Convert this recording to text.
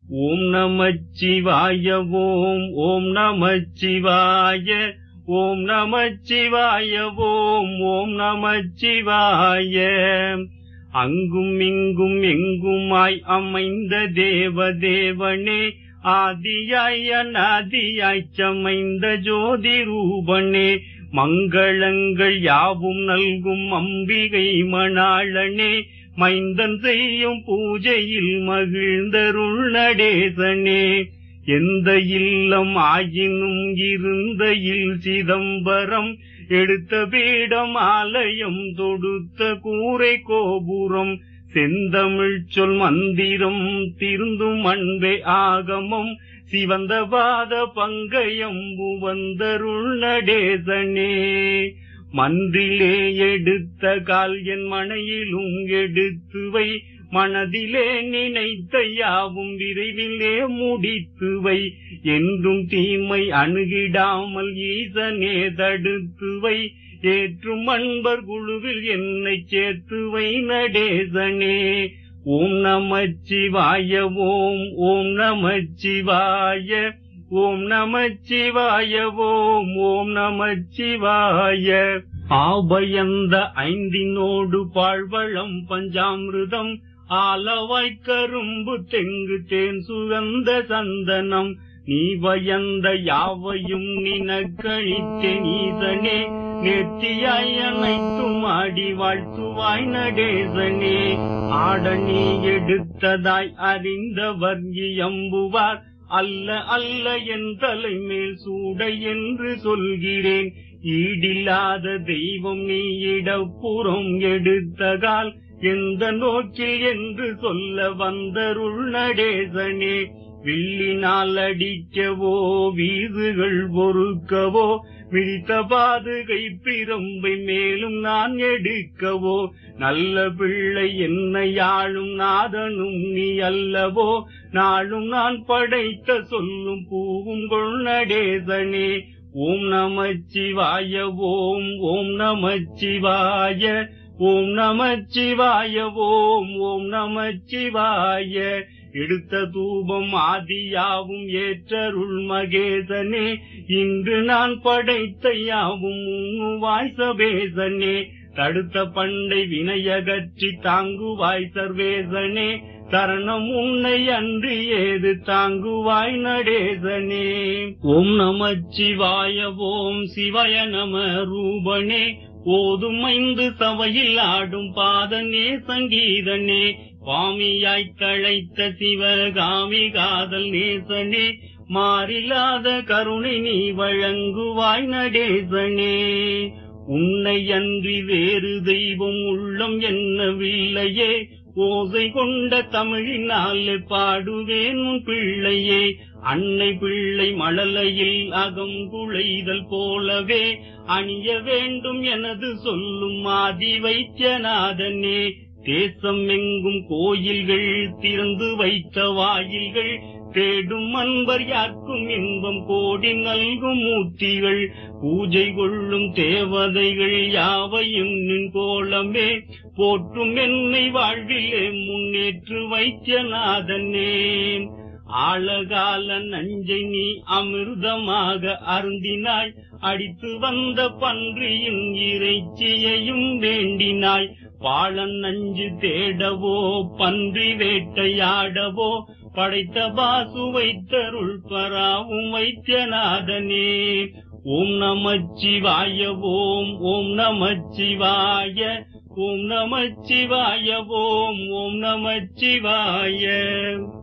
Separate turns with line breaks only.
ஓம் நமச்சிவாய ஓம் ஓம் நமச்சிவாய ஓம் நமச்சிவாய ஓம் ஓம் நமச்சிவாய அங்கும் இங்கும் எங்குமாய் அமைந்த தேவ தேவனே ஆதியாய் அநாதியாய் சமைந்த ஜோதி ரூபனே மங்களங்கள் யாவும் நல்கும் அம்பிகை மணாளனே மைந்தன் செய்யும் பூஜையில் மகிழ்ந்தருள் நடேசனே எந்த இல்லம் ஆயினும் இருந்த இல் சிதம்பரம் எடுத்த பீடம் ஆலயம் தொடுத்த கூரை கோபுரம் செந்தமிழ் சொல் மந்திரம் திருந்தும் அன்பே ஆகமம் சிவந்த பாத பங்கயம் புவந்தருள் நடேசனே மன்றிலே எடுத்த கால் என் மனையிலும் எடுத்து வை மனதிலே நினைத்த யாவும் விரைவிலே முடித்து வை என்றும் தீமை அணுகிடாமல் ஈசனே தடுத்து வை ஏற்றும் அன்பர் குழுவில் என்னை சேர்த்து வை நடேசனே ஓம் நமச்சிவாய ஓம் ஓம் நமச்சிவாய ஓம் நமச்சிவாய ஓம் ஓம் நமச்சிவாய ஆபயந்த ஐந்தினோடு பாழ்வளம் பஞ்சாமிருதம் ஆலவாய் கரும்பு தெங்கு தேன் சுகந்த சந்தனம் நீ வயந்த யாவையும் நினக்களித்தே நீதனே நெத்தியாய் அனைத்தும் ஆடி வாழ்த்துவாய் நடேசனே ஆட நீ எடுத்ததாய் அறிந்தவர் இயம்புவார் அல்ல அல்ல என் தலைமேல் சூட என்று சொல்கிறேன் ஈடில்லாத தெய்வம் நீ இடப்புறம் எடுத்தகால் எந்த நோக்கில் என்று சொல்ல வந்தருள் நடேசனே வில்லினால் அடிக்கவோ வீதுகள் பொறுக்கவோ விழித்த பாதுகை பிரம்பை மேலும் நான் எடுக்கவோ நல்ல பிள்ளை என்னை ஆளும் நாதனும் நீ அல்லவோ நாளும் நான் படைத்த சொல்லும் பூவும் கொள்ளடேசனே ஓம் நமச்சிவாய ஓம் ஓம் நமச்சிவாய ஓம் நமச்சிவாய ஓம் ஓம் நமச்சிவாய எடுத்த தூபம் ஆதியாவும் ஏற்றருள் மகேசனே இன்று நான் படைத்த யாவும் உண்ணுவாய் சபேசனே தடுத்த பண்டை வினையகற்றி தாங்குவாய் சர்வேசனே சரணம் உன்னை அன்று ஏது தாங்குவாய் நடேசனே ஓம் நமச்சிவாய ஓம் சிவய நம ரூபனே ஓதும் ஐந்து சபையில் ஆடும் பாதனே சங்கீதனே சுவாமியாய் தழைத்த சிவகாமி காதல் நேசனே மாறிலாத கருணை நீ வழங்குவாய் நடேசனே உன்னை அன்றி வேறு தெய்வம் உள்ளம் என்னவில்லையே ஓசை கொண்ட தமிழினாலே பாடுவேன் உன் பிள்ளையே அன்னை பிள்ளை மழலையில் அகம் குழைதல் போலவே அணிய வேண்டும் எனது சொல்லும் ஆதி வைத்தியநாதனே தேசம் எங்கும் கோயில்கள் திறந்து வைத்த வாயில்கள் தேடும் அன்பர் யாருக்கும் இன்பம் கோடி நல்கும் மூர்த்திகள் பூஜை கொள்ளும் தேவதைகள் யாவையும் நின் கோலமே போற்றும் என்னை வாழ்விலே முன்னேற்று வைத்தியநாதனே ஆழகால நஞ்சை நீ அமிர்தமாக அருந்தினாய் அடித்து வந்த பன்றியின் இறைச்சியையும் வேண்டினாய் பாழன் நஞ்சு தேடவோ பன்றி வேட்டையாடவோ படைத்த பாசு வைத்தருள் பராவும் வைத்தியநாதனே ஓம் நமச்சிவாய ஓம் ஓம் நமச்சிவாய ஓம் நமச்சிவாய ஓம் ஓம் நமச்சிவாய